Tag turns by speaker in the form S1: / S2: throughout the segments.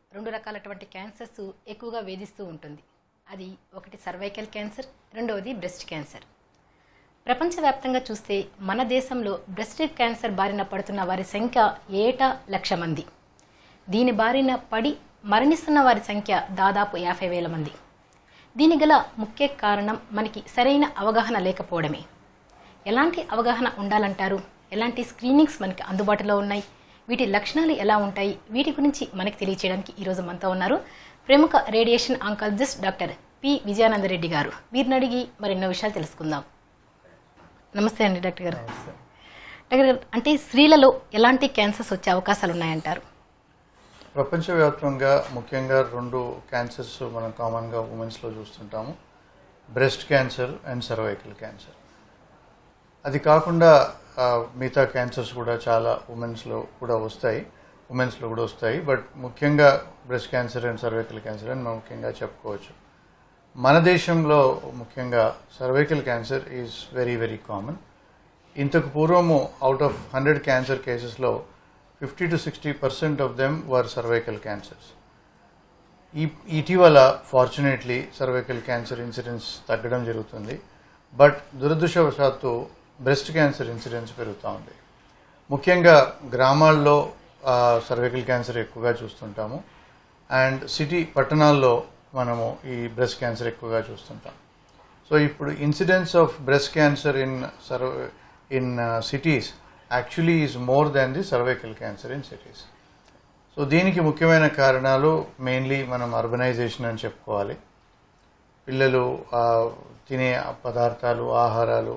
S1: రెండు రకాలటువంటి క్యాన్సర్స్ ఎక్కువగా వేధిస్తూ ఉంటుంది అది ఒకటి సర్వైకల్ క్యాన్సర్ రెండవది బ్రెస్ట్ క్యాన్సర్ ప్రపంచవ్యాప్తంగా చూస్తే మన దేశంలో బ్రెస్ట్ క్యాన్సర్ బారిన పడుతున్న వారి సంఖ్య ఏటా లక్ష మంది దీని బారిన పడి మరణిస్తున్న వారి సంఖ్య దాదాపు యాభై వేల మంది దీని గల ముఖ్య కారణం మనకి సరైన అవగాహన లేకపోవడమే ఎలాంటి అవగాహన ఉండాలంటారు ఎలాంటి స్క్రీనింగ్స్ మనకి అందుబాటులో ఉన్నాయి వీటి లక్షణాలు ఎలా ఉంటాయి వీటి గురించి మనకి తెలియచేయడానికి ఈరోజు మనతో ఉన్నారు ప్రముఖ radiation oncologist doctor P Vijayananda Reddy గారు వీరిని అడిగి మరెన్నో విషయాలు తెలుసుకుందాం నమస్తే అండి డాక్టర్ గారు డాక్టర్ గారు అంటే స్త్రీలలో ఎలాంటి క్యాన్సర్స్ వచ్చే అవకాశాలు ఉన్నాయంటారు
S2: ప్రపంచవ్యాప్తంగా ముఖ్యంగా రెండు క్యాన్సర్స్ మనం కామన్గా ఉమెన్స్లో చూస్తుంటాము breast cancer and cervical cancer అది కాకుండా ఆ, మిగతా క్యాన్సర్స్ కూడా చాలా ఉమెన్స్లో కూడా వస్తాయి ఉమెన్స్లో కూడా వస్తాయి బట్ ముఖ్యంగా breast cancer and cervical cancer అని మనం ముఖ్యంగా చెప్పుకోవచ్చు మన దేశంలో ముఖ్యంగా cervical cancer is very very common ఇంతకు పూర్వము అవుట్ ఆఫ్ హండ్రెడ్ క్యాన్సర్ కేసెస్లో fifty to sixty percent of them were cervical cancers ఈ ఇటీవల ఫార్చునేట్లీ సర్వైకల్ క్యాన్సర్ ఇన్సిడెన్స్ తగ్గడం జరుగుతుంది బట్ దురదృష్టవశాత్తు బ్రెస్ట్ క్యాన్సర్ ఇన్సిడెన్స్ పెరుగుతూ ఉంది ముఖ్యంగా గ్రామాల్లో సర్వైకల్ క్యాన్సర్ ఎక్కువగా చూస్తుంటాము అండ్ సిటీ పట్టణాల్లో మనము ఈ బ్రెస్ట్ క్యాన్సర్ ఎక్కువగా చూస్తుంటాం సో ఇప్పుడు incidence of breast cancer in సర్వ in cities actually is more than the cervical cancer in cities so దీనికి ముఖ్యమైన కారణాలు మెయిన్లీ మనం అర్బనైజేషన్ అని చెప్పుకోవాలి పిల్లలు ఆ, తినే పదార్థాలు ఆహారాలు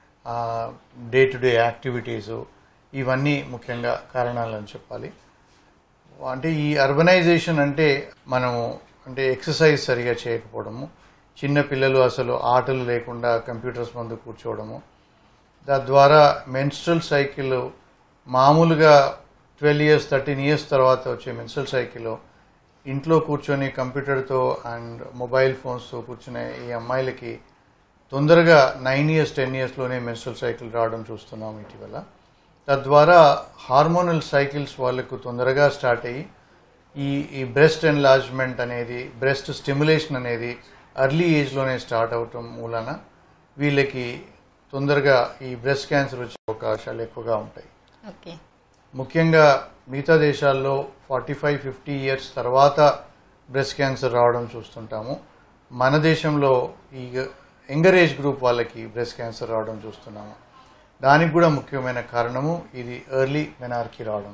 S2: డే టు డే యాక్టివిటీసు ఇవన్నీ ముఖ్యంగా కారణాలు అని చెప్పాలి అంటే ఈ అర్బనైజేషన్ అంటే మనము అంటే ఎక్సర్సైజ్ సరిగా చేయకపోవడము చిన్న పిల్లలు అసలు ఆటలు లేకుండా కంప్యూటర్స్ ముందు కూర్చోవడము తద్వారా మెన్స్ట్రల్ సైకిల్ మామూలుగా ట్వెల్వ్ ఇయర్స్ థర్టీన్ ఇయర్స్ తర్వాత వచ్చే మెన్స్ట్రల్ సైకిల్ ఇంట్లో కూర్చొని కంప్యూటర్తో అండ్ మొబైల్ ఫోన్స్తో కూర్చునే ఈ అమ్మాయిలకి తొందరగా నైన్ ఇయర్స్ టెన్ ఇయర్స్లోనే మెన్స్ట్రల్ సైకిల్ రావడం చూస్తున్నాం ఇటీవల తద్వారా హార్మోనల్ సైకిల్స్ వాళ్ళకు తొందరగా స్టార్ట్ అయ్యి ఈ ఈ బ్రెస్ట్ ఎన్లార్జ్మెంట్ అనేది బ్రెస్ట్ స్టిమ్యులేషన్ అనేది అర్లీ ఏజ్లోనే స్టార్ట్ అవటం మూలన వీళ్ళకి తొందరగా ఈ బ్రెస్ట్ క్యాన్సర్ వచ్చే అవకాశాలు ఎక్కువగా ఉంటాయి
S1: ఓకే
S2: ముఖ్యంగా మిగతా దేశాల్లో ఫార్టీ ఫైవ్ ఫిఫ్టీ ఇయర్స్ తర్వాత బ్రెస్ట్ క్యాన్సర్ రావడం చూస్తుంటాము మన దేశంలో ఈ యంగర్ ఏజ్ గ్రూప్ వాళ్ళకి బ్రెస్ట్ క్యాన్సర్ రావడం చూస్తున్నాము దానికి కూడా ముఖ్యమైన కారణము ఇది ఎర్లీ మెనార్కీ రావడం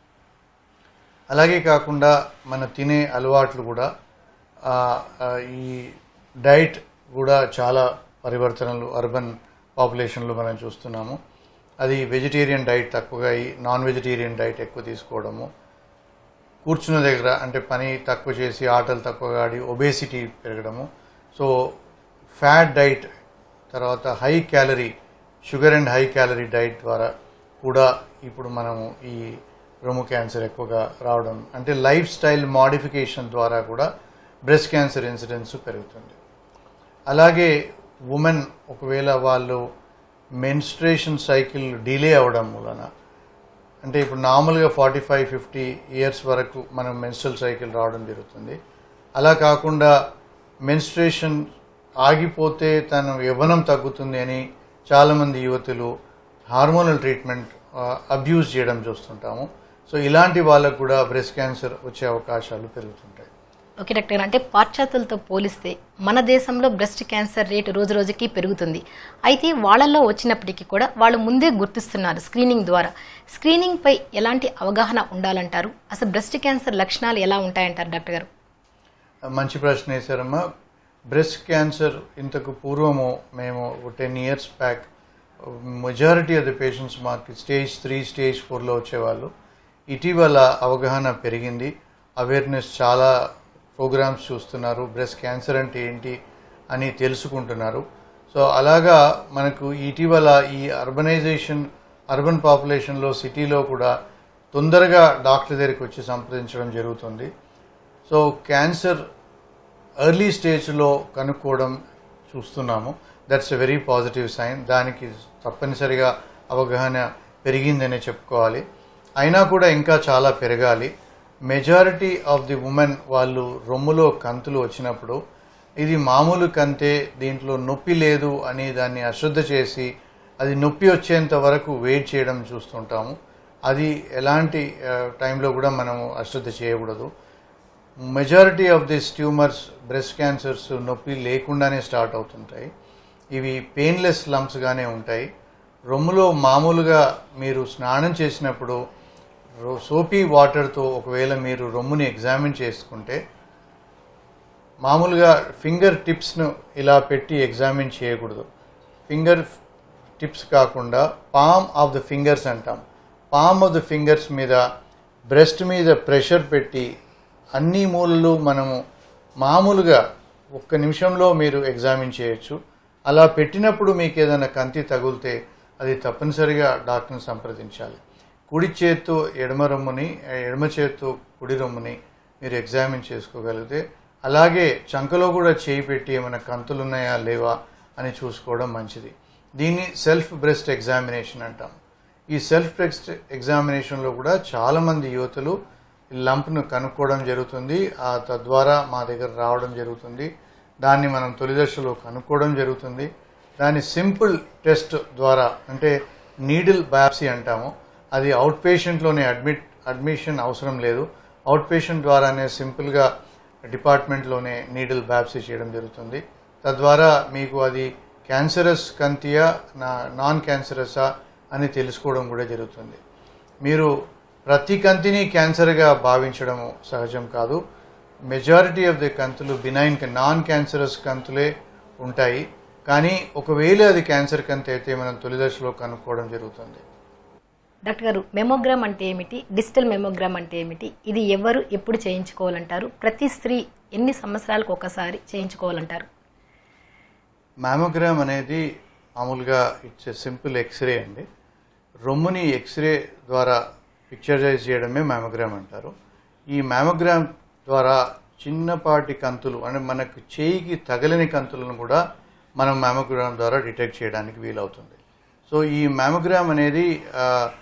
S2: అలాగే కాకుండా మన తినే అలవాట్లు కూడా ఆ, ఆ, ఈ డైట్ కూడా చాలా పరివర్తనలు అర్బన్ పాపులేషన్లో మనం చూస్తున్నాము అది వెజిటేరియన్ డైట్ తక్కువగా అయ్యి నాన్ వెజిటేరియన్ డైట్ ఎక్కువ తీసుకోవడము కూర్చున్న దగ్గర అంటే పని తక్కువ చేసి ఆటలు తక్కువగా ఆడి ఒబేసిటీ పెరగడము సో ఫ్యాట్ డైట్ తర్వాత high calorie sugar and high calorie diet ద్వారా కూడా ఇప్పుడు మనము ఈ రొమ్ము క్యాన్సర్ ఎక్కువగా రావడం అంటే లైఫ్ స్టైల్ మాడిఫికేషన్ ద్వారా కూడా బ్రెస్ట్ క్యాన్సర్ ఇన్సిడెన్స్ పెరుగుతుంది అలాగే ఉమెన్ ఒకవేళ వాళ్ళు మెన్స్ట్రేషన్ సైకిల్ డిలే అవడం మూలన అంటే ఇప్పుడు నార్మల్గా ఫార్టీ ఫైవ్ ఫిఫ్టీ ఇయర్స్ వరకు మనం మెన్స్ట్రల్ సైకిల్ రావడం జరుగుతుంది అలా కాకుండా మెన్స్ట్రేషన్ ఆగిపోతే తన యవ్వనం తగ్గుతుంది అని చాలామంది యువతులు హార్మోనల్ ట్రీట్మెంట్ అబ్యూస్ చేయడం చూస్తుంటాము సో ఇలాంటి వాళ్ళకు కూడా బ్రెస్ట్ క్యాన్సర్ వచ్చే అవకాశాలు పెరుగుతుంటాయి
S1: ఓకే డాక్టర్ గారు అంటే పాశ్చాత్యులతో పోలిస్తే మన దేశంలో బ్రెస్ట్ క్యాన్సర్ రేటు రోజు రోజుకి పెరుగుతుంది అయితే వాళ్ళల్లో వచ్చినప్పటికీ కూడా వాళ్ళు ముందే గుర్తిస్తున్నారు స్క్రీనింగ్ ద్వారా స్క్రీనింగ్ పై ఎలాంటి అవగాహన ఉండాలంటారు అసలు బ్రెస్ట్ క్యాన్సర్ లక్షణాలు ఎలా ఉంటాయంటారు డాక్టర్ గారు
S2: మంచి ప్రశ్న వేశారమ్మా బ్రెస్ట్ క్యాన్సర్ ఇంతకు పూర్వము మేము ten years back majority of the patients మాకు స్టేజ్ త్రీ స్టేజ్ ఫోర్లో వచ్చేవాళ్ళు ఇటీవల అవగాహన పెరిగింది అవేర్నెస్ చాలా ప్రోగ్రామ్స్ చూస్తున్నారు బ్రెస్ట్ క్యాన్సర్ అంటే ఏంటి అని తెలుసుకుంటున్నారు సో అలాగా మనకు ఇటీవల ఈ అర్బనైజేషన్ అర్బన్ పాపులేషన్లో సిటీలో కూడా తొందరగా డాక్టర్ దగ్గరికి వచ్చి సంప్రదించడం జరుగుతుంది సో క్యాన్సర్ ఎర్లీ స్టేజ్లో కనుక్కోవడం చూస్తున్నాము that's a very positive sign దానికి తప్పనిసరిగా అవగాహన పెరిగిందనే చెప్పుకోవాలి అయినా కూడా ఇంకా చాలా పెరగాలి మెజారిటీ ఆఫ్ ది ఉమెన్ వాళ్ళు రొమ్ములో కంతులు వచ్చినప్పుడు ఇది మామూలు కంతే దీంట్లో నొప్పి లేదు అని దాన్ని అశ్రద్ధ చేసి అది నొప్పి వచ్చేంత వరకు వెయిట్ చేయడం చూస్తుంటాము అది ఎలాంటి ఆ, టైంలో కూడా మనము అశ్రద్ధ చేయకూడదు majority of this tumours breast cancers నొప్పి లేకుండానే స్టార్ట్ అవుతుంటాయి ఇవి పెయిన్లెస్ లంప్స్గానే ఉంటాయి రొమ్ములో మామూలుగా మీరు స్నానం చేసినప్పుడు రో- సోపీ వాటర్తో ఒకవేళ మీరు రొమ్ముని ఎగ్జామిన్ చేసుకుంటే మామూలుగా ఫింగర్ టిప్స్ను ఇలా పెట్టి ఎగ్జామిన్ చేయకూడదు ఫింగర్ టిప్స్ కాకుండా పామ్ ఆఫ్ ద ఫింగర్స్ అంటాం పామ్ ఆఫ్ ద ఫింగర్స్ మీద బ్రెస్ట్ మీద ప్రెషర్ పెట్టి అన్ని మూలలు మనము మామూలుగా ఒక్క నిమిషంలో మీరు ఎగ్జామిన్ చేయొచ్చు అలా పెట్టినప్పుడు మీకు ఏదైనా కంతి తగిలితే అది తప్పనిసరిగా డాక్టర్ని సంప్రదించాలి కుడి చేత్తో ఎడమ రొమ్ముని ఎడమ చేత్తో కుడి రొమ్ముని మీరు ఎగ్జామిన్ చేసుకోగలిగితే అలాగే చంకలో కూడా చేయి పెట్టి ఏమైనా కంతులు ఉన్నాయా లేవా అని చూసుకోవడం మంచిది దీన్ని సెల్ఫ్ బ్రెస్ట్ ఎగ్జామినేషన్ అంటాం ఈ సెల్ఫ్ బ్రెస్ట్ ఎగ్జామినేషన్లో కూడా చాలామంది యువతులు లంప్ను కనుక్కోవడం జరుగుతుంది ఆ తద్వారా మా దగ్గర రావడం జరుగుతుంది దాన్ని మనం తొలి దశలో కనుక్కోవడం జరుగుతుంది దాని సింపుల్ టెస్ట్ ద్వారా అంటే నీడిల్ బయాప్సీ అంటాము అది అవుట్ పేషెంట్లోనే అడ్మిట్ అడ్మిషన్ అవసరం లేదు అవుట్ పేషెంట్ ద్వారానే సింపుల్గా డిపార్ట్మెంట్లోనే నీడిల్ బయాప్సీ చేయడం జరుగుతుంది తద్వారా మీకు అది క్యాన్సరస్ కంతియా నా నాన్ క్యాన్సరసా అని తెలుసుకోవడం కూడా జరుగుతుంది మీరు ప్రతి కంతిని క్యాన్సర్గా భావించడం సహజం కాదు మెజారిటీ ఆఫ్ ది కంతులు బినైన్ నాన్ క్యాన్సరస్ కంతులే ఉంటాయి కానీ ఒకవేళ అది క్యాన్సర్ కంతి అయితే మనం తొలి దశలో కనుక్కోవడం జరుగుతుంది
S1: డాక్టర్ గారు మెమోగ్రామ్ అంటే ఏమిటి డిజిటల్ మెమోగ్రామ్ అంటే ఏమిటి ఇది ఎవరు ఎప్పుడు చేయించుకోవాలంటారు ప్రతి స్త్రీ ఎన్ని సంవత్సరాలకు ఒకసారి చేయించుకోవాలంటారు
S2: మ్యామోగ్రామ్ అనేది మామూలుగా ఇట్స్ ఎ సింపుల్ ఎక్స్రే అండి రొమ్ముని ఎక్స్రే ద్వారా పిక్చరైజ్ చేయడమే మ్యామోగ్రామ్ అంటారు ఈ మ్యామోగ్రామ్ ద్వారా చిన్నపాటి కంతులు అంటే మనకు చేయికి తగలని కంతులను కూడా మనం మ్యామోగ్రామ్ ద్వారా డిటెక్ట్ చేయడానికి వీలవుతుంది సో ఈ మ్యామోగ్రామ్ అనేది ఆ,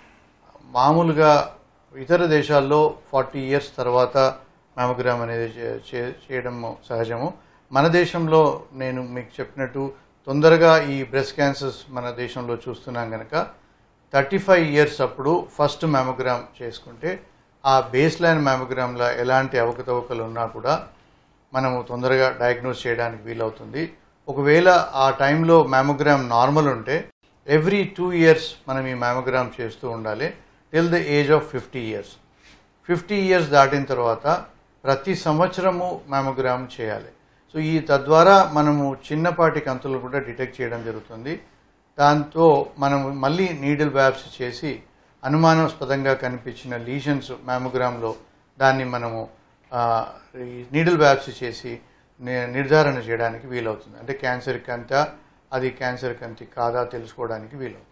S2: మామూలుగా ఇతర దేశాల్లో ఫార్టీ ఇయర్స్ తర్వాత మ్యామోగ్రామ్ అనేది చే- చే- చేయడం సహజము మన దేశంలో నేను మీకు చెప్పినట్టు తొందరగా ఈ బ్రెస్ట్ క్యాన్సర్స్ మన దేశంలో చూస్తున్నాం కనుక థర్టీ ఫైవ్ ఇయర్స్ అప్పుడు ఫస్ట్ మ్యామోగ్రామ్ చేసుకుంటే ఆ బేస్ లైన్ మ్యామోగ్రామ్లో ఎలాంటి అవకతవకలు ఉన్నా కూడా మనము తొందరగా డయాగ్నోస్ చేయడానికి వీలవుతుంది ఒకవేళ ఆ టైంలో మ్యామోగ్రామ్ నార్మల్ ఉంటే ఎవ్రీ టూ ఇయర్స్ మనం ఈ మ్యామోగ్రామ్ చేస్తూ ఉండాలి till the age of fifty years fifty years దాటిన తర్వాత ప్రతి సంవత్సరము మ్యామోగ్రామ్ చేయాలి సో ఈ తద్వారా మనము చిన్నపాటి కంతులు కూడా డిటెక్ట్ చేయడం జరుగుతుంది దాంతో మనం మళ్ళీ నీడిల్ బ్యాప్స్ చేసి అనుమానాస్పదంగా కనిపించిన లీషన్స్ మ్యామోగ్రామ్లో దాన్ని మనము ఆ, ఈ నీడిల్ బ్యాప్స్ చేసి ని- నిర్ధారణ చేయడానికి వీలవుతుంది అంటే క్యాన్సర్ కంత అది క్యాన్సర్ కంతి కాదా తెలుసుకోవడానికి వీలవుతుంది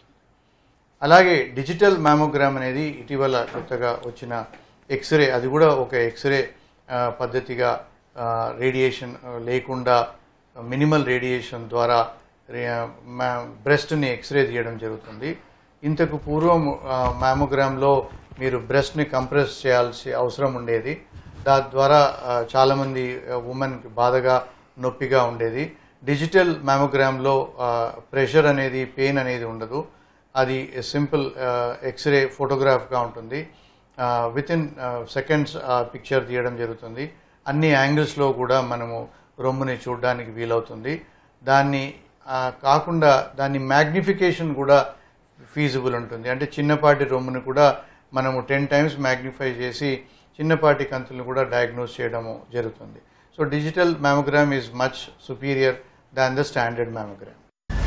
S2: అలాగే డిజిటల్ మ్యామోగ్రామ్ అనేది ఇటీవల కొత్తగా వచ్చిన ఎక్స్రే అది కూడా ఒక ఎక్స్రే ఆ, పద్ధతిగా ఆ, రేడియేషన్ ఆ, లేకుండా మినిమల్ రేడియేషన్ ద్వారా రే- మా- బ్రెస్ట్ని ఎక్స్రే తీయడం జరుగుతుంది ఇంతకు పూర్వం ఆ, మ్యామోగ్రామ్లో మీరు బ్రెస్ట్ని కంప్రెస్ చేయాల్సి అవసరం ఉండేది దాని ద్వారా ఆ, చాలామంది ఉమెన్కి బాధగా నొప్పిగా ఉండేది డిజిటల్ మ్యామోగ్రామ్లో ప్రెషర్ అనేది పెయిన్ అనేది ఉండదు అది సింపుల్ ఎక్స్రే ఫోటోగ్రాఫ్గా ఉంటుంది విత్ ఇన్ సెకండ్స్ పిక్చర్ తీయడం జరుగుతుంది అన్ని యాంగిల్స్లో కూడా మనము రొమ్ముని చూడడానికి వీలవుతుంది దాన్ని ఆ, కాకుండా దాన్ని మ్యాగ్నిఫికేషన్ కూడా ఫీజిబుల్ ఉంటుంది అంటే చిన్నపాటి రొమ్మును కూడా మనము టెన్ టైమ్స్ మ్యాగ్నిఫై చేసి చిన్నపాటి కంతులను కూడా డయాగ్నోస్ చేయడము జరుగుతుంది so digital mammogram is much superior than the standard mammogram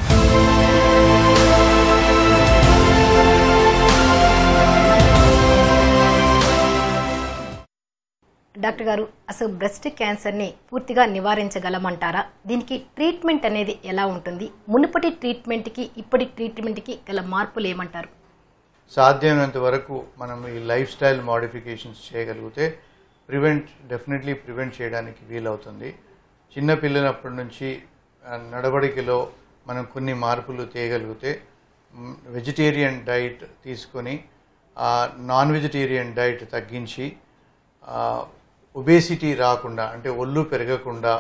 S1: doctor గారు అసలు బ్రెస్ట్ క్యాన్సర్ని పూర్తిగా నివారించగలమంటారా దీనికి ట్రీట్మెంట్ అనేది ఎలా ఉంటుంది మునుపటి ట్రీట్మెంట్కి ఇప్పటి ట్రీట్మెంట్కి గల మార్పులు ఏమంటారు
S2: సాధ్యమైనంత వరకు మనం ఈ లైఫ్ స్టైల్ మాడిఫికేషన్స్ చేయగలిగితే ప్రివెంట్ డెఫినెట్లీ ప్రివెంట్ చేయడానికి వీలవుతుంది చిన్న పిల్లలప్పటి నుంచి ఆ, నడవడికలో మనం కొన్ని మార్పులు తేయగలిగితే వెజిటేరియన్ డైట్ తీసుకొని ఆ నాన్ వెజిటేరియన్ డైట్ తగ్గించి ఒబేసిటీ రాకుండా అంటే ఒళ్ళు పెరగకుండా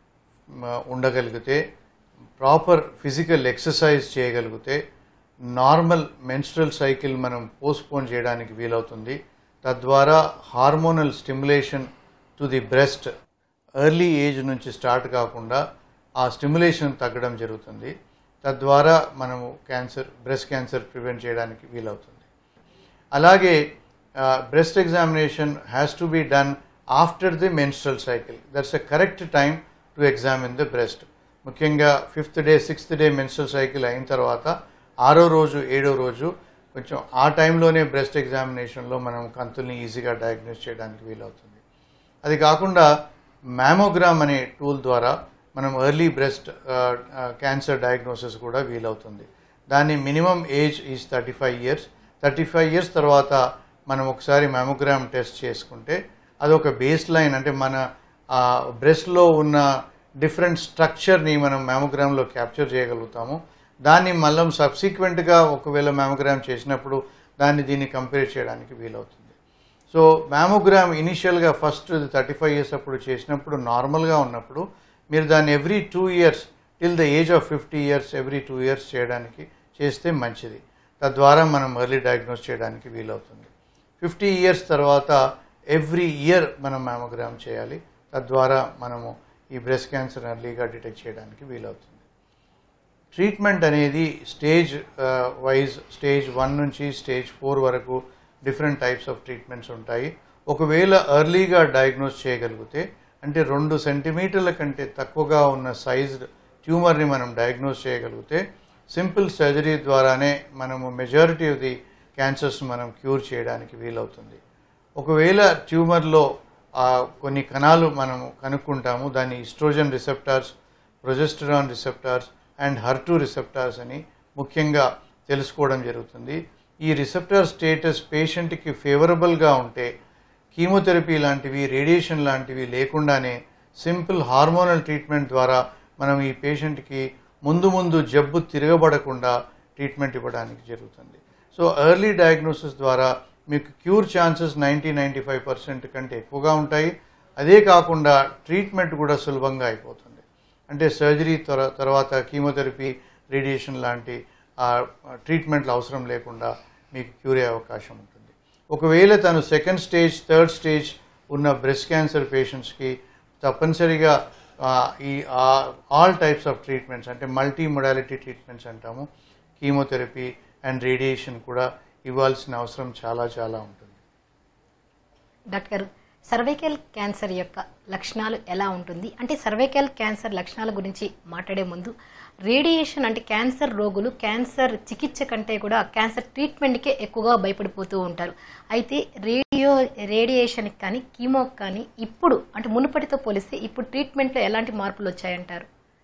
S2: మ, ఉండగలిగితే ప్రాపర్ ఫిజికల్ ఎక్సర్సైజ్ చేయగలిగితే నార్మల్ మెన్స్ట్రల్ సైకిల్ మనం పోస్ట్పోన్ చేయడానికి వీలవుతుంది తద్వారా hormonal stimulation to the breast early age నుంచి స్టార్ట్ కాకుండా ఆ స్టిమ్యులేషన్ తగ్గడం జరుగుతుంది తద్వారా మనము క్యాన్సర్ బ్రెస్ట్ క్యాన్సర్ ప్రివెంట్ చేయడానికి వీలవుతుంది అలాగే breast examination has to be done after the menstrual cycle that's a correct time to examine the breast ముఖ్యంగా fifth day sixth day menstrual cycle అయిన తర్వాత ఆరో రోజు ఏడో రోజు కొంచెం ఆ టైంలోనే బ్రెస్ట్ ఎగ్జామినేషన్లో మనం కంతుల్ని ఈజీగా డయాగ్నోస్ చేయడానికి వీలవుతుంది అది కాకుండా మ్యామోగ్రామ్ అనే టూల్ ద్వారా మనం ఎర్లీ బ్రెస్ట్ క్యాన్సర్ డయాగ్నోసిస్ కూడా వీలవుతుంది దాని minimum age is thirty five years thirty five years తర్వాత మనం ఒకసారి మ్యామోగ్రామ్ టెస్ట్ చేసుకుంటే అదొక బేస్ లైన్ అంటే మన బ్రెస్ట్లో ఉన్న డిఫరెంట్ స్ట్రక్చర్ని మనం మ్యామోగ్రామ్లో క్యాప్చర్ చేయగలుగుతాము దాన్ని మళ్ళీ సబ్సిక్వెంట్గా ఒకవేళ మ్యామోగ్రామ్ చేసినప్పుడు దాన్ని దీన్ని కంపేర్ చేయడానికి వీలవుతుంది సో మ్యామోగ్రామ్ ఇనిషియల్గా ఫస్ట్ థర్టీ ఫైవ్ ఇయర్స్ అప్పుడు చేసినప్పుడు నార్మల్గా ఉన్నప్పుడు మీరు దాన్ని every two years till the age of fifty years every two years చేయడానికి చేస్తే మంచిది తద్వారా మనం ఎర్లీ డయాగ్నోస్ చేయడానికి వీలవుతుంది ఫిఫ్టీ ఇయర్స్ తర్వాత ఎవ్రీ ఇయర్ మనం మ్యామోగ్రామ్ చేయాలి తద్వారా మనము ఈ బ్రెస్ట్ క్యాన్సర్ ఎర్లీగా డిటెక్ట్ చేయడానికి వీలవుతుంది ట్రీట్మెంట్ అనేది స్టేజ్ వైజ్ స్టేజ్ వన్ నుంచి స్టేజ్ ఫోర్ వరకు డిఫరెంట్ టైప్స్ ఆఫ్ ట్రీట్మెంట్స్ ఉంటాయి ఒకవేళ ఎర్లీగా డయాగ్నోస్ చేయగలిగితే అంటే రెండు సెంటీమీటర్ల కంటే తక్కువగా ఉన్న సైజ్డ్ ట్యూమర్ని మనం డయాగ్నోస్ చేయగలిగితే సింపుల్ సర్జరీ ద్వారానే మనము మెజారిటీ ఆఫ్ ది క్యాన్సర్స్ మనం క్యూర్ చేయడానికి వీలవుతుంది ఒకవేళ ట్యూమర్లో ఆ, కొన్ని కణాలు మనము కనుక్కుంటాము దాన్ని oestrogen receptors progesterone receptors and HER two receptors అని ముఖ్యంగా తెలుసుకోవడం జరుగుతుంది ఈ రిసెప్టార్ స్టేటస్ పేషెంట్కి ఫేవరబుల్గా ఉంటే కీమోథెరపీ లాంటివి రేడియేషన్ లాంటివి లేకుండానే సింపుల్ హార్మోనల్ ట్రీట్మెంట్ ద్వారా మనం ఈ పేషెంట్కి ముందు ముందు జబ్బు తిరగబడకుండా ట్రీట్మెంట్ ఇవ్వడానికి జరుగుతుంది సో ఎర్లీ డయాగ్నోసిస్ ద్వారా మీకు cure chances ninety ninety five percent కంటే ఎక్కువగా ఉంటాయి అదే కాకుండా ట్రీట్మెంట్ కూడా సులభంగా అయిపోతుంది అంటే సర్జరీ త్వర తర్వాత కీమోథెరపీ రేడియేషన్ లాంటి ఆ, ట్రీట్మెంట్లు అవసరం లేకుండా మీకు క్యూర్ అయ్యే అవకాశం ఉంటుంది ఒకవేళ తను సెకండ్ స్టేజ్ థర్డ్ స్టేజ్ ఉన్న బ్రెస్ట్ క్యాన్సర్ పేషెంట్స్కి తప్పనిసరిగా ఆ, ఈ ఆల్ టైప్స్ ఆఫ్ ట్రీట్మెంట్స్ అంటే మల్టీ మొడాలిటీ ట్రీట్మెంట్స్ అంటాము కీమోథెరపీ అండ్ రేడియేషన్ కూడా ఇవ్వాల్సిన అవసరం చాలా చాలా ఉంటుంది
S1: డాక్టర్ గారు సర్వైకల్ క్యాన్సర్ యొక్క లక్షణాలు ఎలా ఉంటుంది అంటే సర్వైకల్ క్యాన్సర్ లక్షణాల గురించి మాట్లాడే ముందు రేడియేషన్ అంటే క్యాన్సర్ రోగులు క్యాన్సర్ చికిత్స కంటే కూడా క్యాన్సర్ ట్రీట్మెంట్కే ఎక్కువగా భయపడిపోతూ ఉంటారు అయితే రేడియో రేడియేషన్కి కానీ కీమోకి కానీ ఇప్పుడు అంటే మునుపటితో పోలిస్తే ఇప్పుడు ట్రీట్మెంట్లో ఎలాంటి మార్పులు వచ్చాయంటారు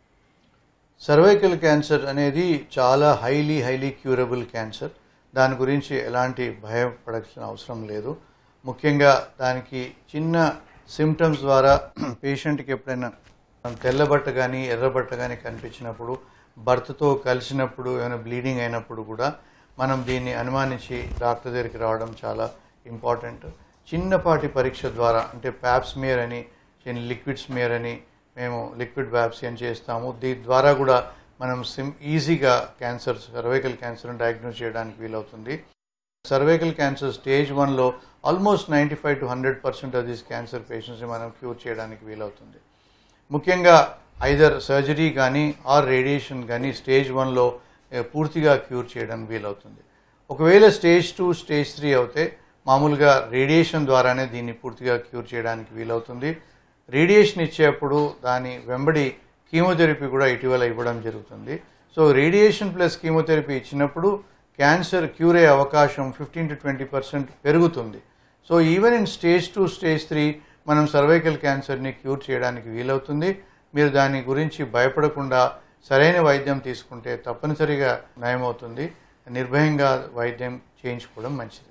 S2: సర్వైకల్ క్యాన్సర్ అనేది చాలా హైలీ హైలీ క్యూరబుల్ క్యాన్సర్ దాని గురించి ఎలాంటి భయపడాల్సిన అవసరం లేదు ముఖ్యంగా దానికి చిన్న సిమ్టమ్స్ ద్వారా పేషెంట్కి ఎప్పుడైనా తెల్లబట్ట కానీ ఎర్రబట్ట కానీ కనిపించినప్పుడు భర్తతో కలిసినప్పుడు ఏమైనా బ్లీడింగ్ అయినప్పుడు కూడా మనం దీన్ని అనుమానించి డాక్టర్ దగ్గరికి రావడం చాలా ఇంపార్టెంట్ చిన్నపాటి పరీక్ష ద్వారా అంటే ప్యాప్ స్మియర్ అని చిన్న లిక్విడ్ స్మియర్ అని మేము లిక్విడ్ బ్యాప్సీ అని చేస్తాము దీని ద్వారా కూడా మనం సిమ్ ఈజీగా క్యాన్సర్ సర్వైకల్ క్యాన్సర్ని డయాగ్నోస్ చేయడానికి వీలవుతుంది సర్వైకల్ క్యాన్సర్ స్టేజ్ వన్లో almost ninety five to hundred percent of these cancer పేషెంట్స్ని మనం క్యూర్ చేయడానికి వీలవుతుంది ముఖ్యంగా ఐదర్ సర్జరీ కానీ ఆర్ రేడియేషన్ కానీ స్టేజ్ వన్లో పూర్తిగా క్యూర్ చేయడం వీలవుతుంది ఒకవేళ స్టేజ్ టూ స్టేజ్ త్రీ అవుతే మామూలుగా రేడియేషన్ ద్వారానే దీన్ని పూర్తిగా క్యూర్ చేయడానికి వీలవుతుంది రేడియేషన్ ఇచ్చేప్పుడు దాని వెంబడి కీమోథెరపీ కూడా ఇటీవల ఇవ్వడం జరుగుతుంది సో రేడియేషన్ ప్లస్ కీమోథెరపీ ఇచ్చినప్పుడు క్యాన్సర్ క్యూర్ అయ్యే అవకాశం ఫిఫ్టీన్ టు ట్వంటీ పర్సెంట్ పెరుగుతుంది so even in stage two stage three మనం సర్వైకల్ క్యాన్సర్ని క్యూర్ చేయడానికి వీలవుతుంది మీరు దాని గురించి భయపడకుండా సరైన వైద్యం తీసుకుంటే తప్పనిసరిగా నయమవుతుంది నిర్భయంగా వైద్యం చేయించుకోవడం మంచిది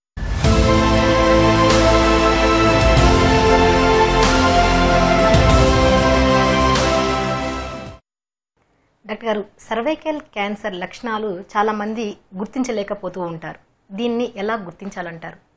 S1: డాక్టర్ గారు సర్వైకల్ క్యాన్సర్ లక్షణాలు చాలా మంది గుర్తించలేకపోతూ ఉంటారు దీన్ని ఎలా గుర్తించాలంటారు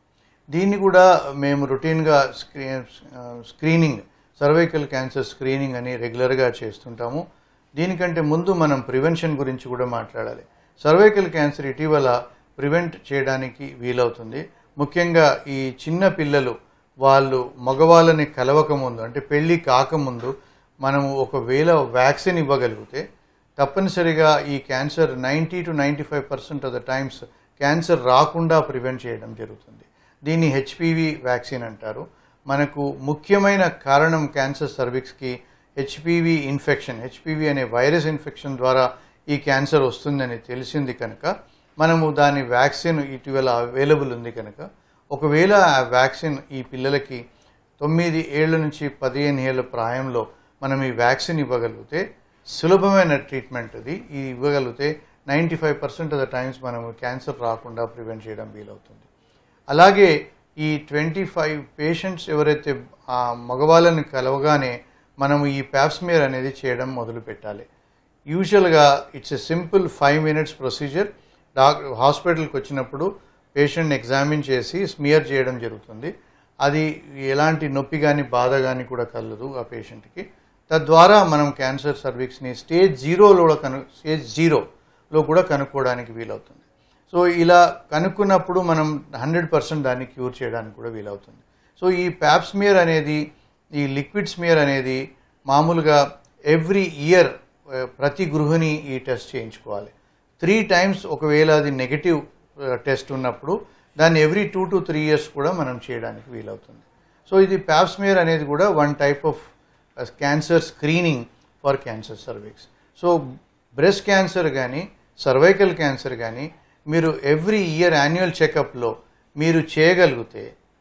S2: దీన్ని కూడా మేము రొటీన్గా స్క్రీ స్క్రీనింగ్ సర్వైకల్ క్యాన్సర్ స్క్రీనింగ్ అని రెగ్యులర్గా చేస్తుంటాము దీనికంటే ముందు మనం ప్రివెన్షన్ గురించి కూడా మాట్లాడాలి సర్వైకల్ క్యాన్సర్ ఇటీవల ప్రివెంట్ చేయడానికి వీలవుతుంది ముఖ్యంగా ఈ చిన్న పిల్లలు వాళ్ళు మగవాళ్ళని కలవక ముందు అంటే పెళ్లి కాకముందు మనము ఒకవేళ వ్యాక్సిన్ ఇవ్వగలిగితే తప్పనిసరిగా ఈ cancer ninety to ninety five percent of the times cancer రాకుండా ప్రివెంట్ చేయడం జరుగుతుంది దీన్ని హెచ్పివి వ్యాక్సిన్ అంటారు మనకు ముఖ్యమైన కారణం క్యాన్సర్ సర్విక్స్కి హెచ్పివి ఇన్ఫెక్షన్ హెచ్పివి అనే వైరస్ ఇన్ఫెక్షన్ ద్వారా ఈ క్యాన్సర్ వస్తుందని తెలిసింది కనుక మనము దాని వ్యాక్సిన్ ఇటీవల అవైలబుల్ ఉంది కనుక ఒకవేళ ఆ వ్యాక్సిన్ ఈ పిల్లలకి తొమ్మిది ఏళ్ల నుంచి పదిహేను ఏళ్ళ ప్రాయంలో మనం ఈ వ్యాక్సిన్ ఇవ్వగలిగితే సులభమైన ట్రీట్మెంట్ అది ఇది ఇవ్వగలిగితే ninety five percent of the times మనం క్యాన్సర్ రాకుండా ప్రివెంట్ చేయడం వీలవుతుంది అలాగే ఈ ట్వంటీ ఫైవ్ పేషెంట్స్ ఎవరైతే ఆ మగవాళ్ళని కలవగానే మనం ఈ ప్యాప్స్మియర్ అనేది చేయడం మొదలు పెట్టాలి యూజువల్గా it's a simple five minutes procedure డాక్ హాస్పిటల్కి వచ్చినప్పుడు పేషెంట్ని ఎగ్జామిన్ చేసి స్మియర్ చేయడం జరుగుతుంది అది ఎలాంటి నొప్పి కానీ బాధ కానీ కూడా కలదు ఆ పేషెంట్కి తద్వారా మనం క్యాన్సర్ సర్వీక్స్ని స్టేజ్ జీరోలో కూడా కను స్టేజ్ జీరోలో కూడా కనుక్కోవడానికి వీలవుతుంది సో ఇలా కనుక్కున్నప్పుడు మనం హండ్రెడ్ పర్సెంట్ దాన్ని క్యూర్ చేయడానికి కూడా వీలవుతుంది సో ఈ ప్యాప్స్మియర్ అనేది ఈ లిక్విడ్ స్మియర్ అనేది మామూలుగా ఎవ్రీ ఇయర్ ప్రతి గృహిణి ఈ టెస్ట్ చేయించుకోవాలి త్రీ టైమ్స్ ఒకవేళ అది నెగటివ్ టెస్ట్ ఉన్నప్పుడు దాన్ని every two to three years కూడా మనం చేయడానికి వీలవుతుంది సో ఇది ప్యాప్స్మియర్ అనేది కూడా one type of cancer screening for cancer cervix so breast cancer కానీ సర్వైకల్ క్యాన్సర్ కానీ మీరు ఎవ్రీ ఇయర్ యాన్యువల్ చెకప్లో మీరు చేయగలిగితే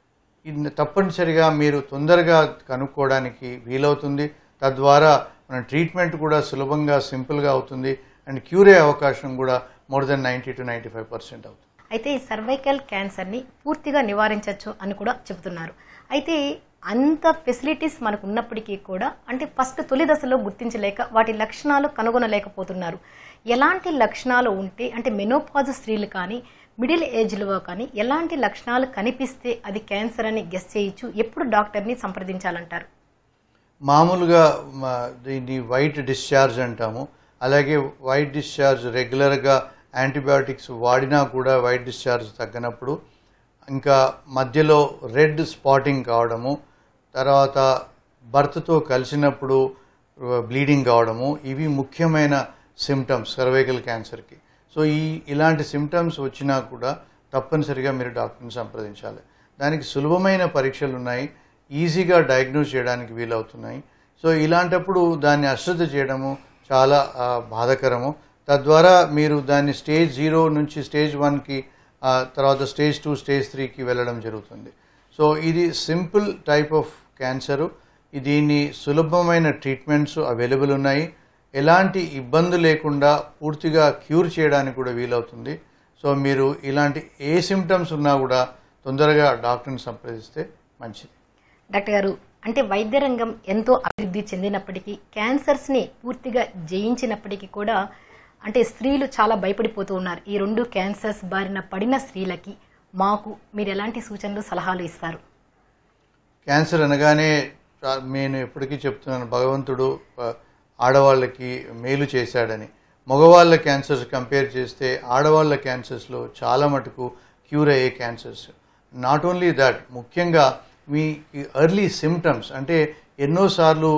S2: ఇది తప్పనిసరిగా మీరు తొందరగా కనుక్కోవడానికి వీలవుతుంది తద్వారా మన ట్రీట్మెంట్ కూడా సులభంగా సింపుల్గా అవుతుంది అండ్ క్యూర్ అయ్యే అవకాశం కూడా more than ninety to ninety five percent అవుతుంది
S1: అయితే ఈ సర్వైకల్ క్యాన్సర్ని పూర్తిగా నివారించవచ్చు అని కూడా చెబుతున్నారు అయితే అంత ఫెసిలిటీస్ మనకు ఉన్నప్పటికీ కూడా అంటే ఫస్ట్ తొలి దశలో గుర్తించలేక వాటి లక్షణాలు కనుగొనలేకపోతున్నారు ఎలాంటి లక్షణాలు ఉంటే అంటే మెనోపాజ్ స్త్రీలు కానీ మిడిల్ ఏజ్లో కానీ ఎలాంటి లక్షణాలు కనిపిస్తే అది క్యాన్సర్ అని గెస్ చేయొచ్చు ఎప్పుడు డాక్టర్ని సంప్రదించాలంటారు
S2: మామూలుగా మా- దీన్ని వైట్ డిశ్చార్జ్ అంటాము అలాగే వైట్ డిశ్చార్జ్ రెగ్యులర్గా యాంటీబయాటిక్స్ వాడినా కూడా వైట్ డిశ్చార్జ్ తగ్గినప్పుడు ఇంకా మధ్యలో రెడ్ స్పాటింగ్ కావడము తర్వాత భర్తతో కలిసినప్పుడు బ్లీడింగ్ కావడము ఇవి ముఖ్యమైన సిమ్టమ్స్ సర్వైకల్ క్యాన్సర్కి సో ఈ ఇలాంటి సిమ్టమ్స్ వచ్చినా కూడా తప్పనిసరిగా మీరు డాక్టర్ని సంప్రదించాలి దానికి సులభమైన పరీక్షలు ఉన్నాయి ఈజీగా డయాగ్నోస్ చేయడానికి వీలవుతున్నాయి సో ఇలాంటప్పుడు దాన్ని అశ్రద్ధ చేయడము చాలా ఆ, బాధాకరము తద్వారా మీరు దాన్ని స్టేజ్ జీరో నుంచి స్టేజ్ వన్కి తర్వాత స్టేజ్ టూ స్టేజ్ త్రీకి వెళ్ళడం జరుగుతుంది సో ఇది సింపుల్ టైప్ ఆఫ్ క్యాన్సరు దీన్ని సులభమైన ట్రీట్మెంట్స్ అవైలబుల్ ఉన్నాయి ఎలాంటి ఇబ్బంది లేకుండా పూర్తిగా క్యూర్ చేయడానికి కూడా వీలవుతుంది సో మీరు ఇలాంటి ఏ సిమ్టమ్స్ ఉన్నా కూడా తొందరగా డాక్టర్ని సంప్రదిస్తే మంచిది
S1: డాక్టర్ గారు అంటే వైద్య రంగం ఎంతో అభివృద్ధి చెందినప్పటికీ క్యాన్సర్స్ని పూర్తిగా జయించినప్పటికీ కూడా అంటే స్త్రీలు చాలా భయపడిపోతూ ఉన్నారు ఈ రెండు క్యాన్సర్స్ బారిన పడిన స్త్రీలకి మాకు మీరు ఎలాంటి సూచనలు సలహాలు ఇస్తారు
S2: క్యాన్సర్ అనగానే చా- నేను ఎప్పటికీ చెప్తున్నాను భగవంతుడు ఆ, ఆడవాళ్ళకి మేలు చేశాడని మగవాళ్ళ క్యాన్సర్స్ కంపేర్ చేస్తే ఆడవాళ్ళ క్యాన్సర్స్లో చాలా మటుకు క్యూర్ అయ్యే క్యాన్సర్స్ నాట్ ఓన్లీ దట్ ముఖ్యంగా మీ ఎర్లీ సిమ్టమ్స్ అంటే ఎన్నోసార్లు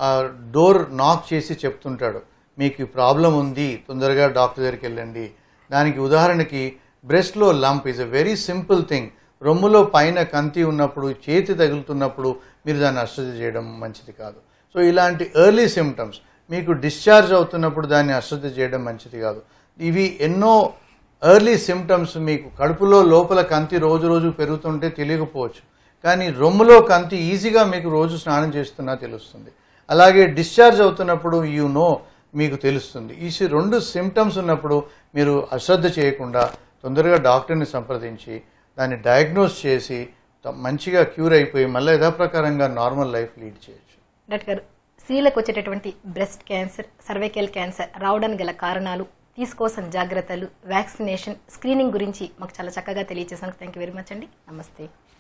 S2: డోర్ నాక్ చేసి చెప్తుంటాడు మీకు ఈ ప్రాబ్లం ఉంది తొందరగా డాక్టర్ దగ్గరికి వెళ్ళండి దానికి ఉదాహరణకి బ్రెస్ట్లో lump is a very simple thing రొమ్ములో పైన కంతి ఉన్నప్పుడు చేతి తగులుతున్నప్పుడు మీరు దాన్ని అశ్రద్ధ చేయడం మంచిది కాదు సో ఇలాంటి ఎర్లీ సిమ్టమ్స్ మీకు డిశ్చార్జ్ అవుతున్నప్పుడు దాన్ని అశ్రద్ధ చేయడం మంచిది కాదు ఇవి ఎన్నో ఎర్లీ సిమ్టమ్స్ మీకు కడుపులో లోపల కంతి రోజు రోజు పెరుగుతుంటే తెలియకపోవచ్చు కానీ రొమ్ములో కంతి ఈజీగా మీకు రోజు స్నానం చేస్తున్నా తెలుస్తుంది అలాగే డిశ్చార్జ్ అవుతున్నప్పుడు యు నో మీకు తెలుస్తుంది ఈ సి- రెండు సిమ్టమ్స్ ఉన్నప్పుడు మీరు అశ్రద్ధ చేయకుండా తొందరగా డాక్టర్ని సంప్రదించి దాన్ని డయాగ్నోస్ చేసి త- మంచిగా క్యూర్ అయిపోయి మళ్ళీ యథాప్రకారంగా నార్మల్ లైఫ్ లీడ్ చేయొచ్చు
S1: డాక్టర్ గారు స్త్రీలకు వచ్చేటటువంటి బ్రెస్ట్ క్యాన్సర్ సర్వైకల్ క్యాన్సర్ రావడానికి గల కారణాలు తీసుకోవాల్సిన జాగ్రత్తలు వ్యాక్సినేషన్ స్క్రీనింగ్ గురించి మాకు చాలా చక్కగా తెలియజేసాను థ్యాంక్ యూ వెరీ మచ్ అండి నమస్తే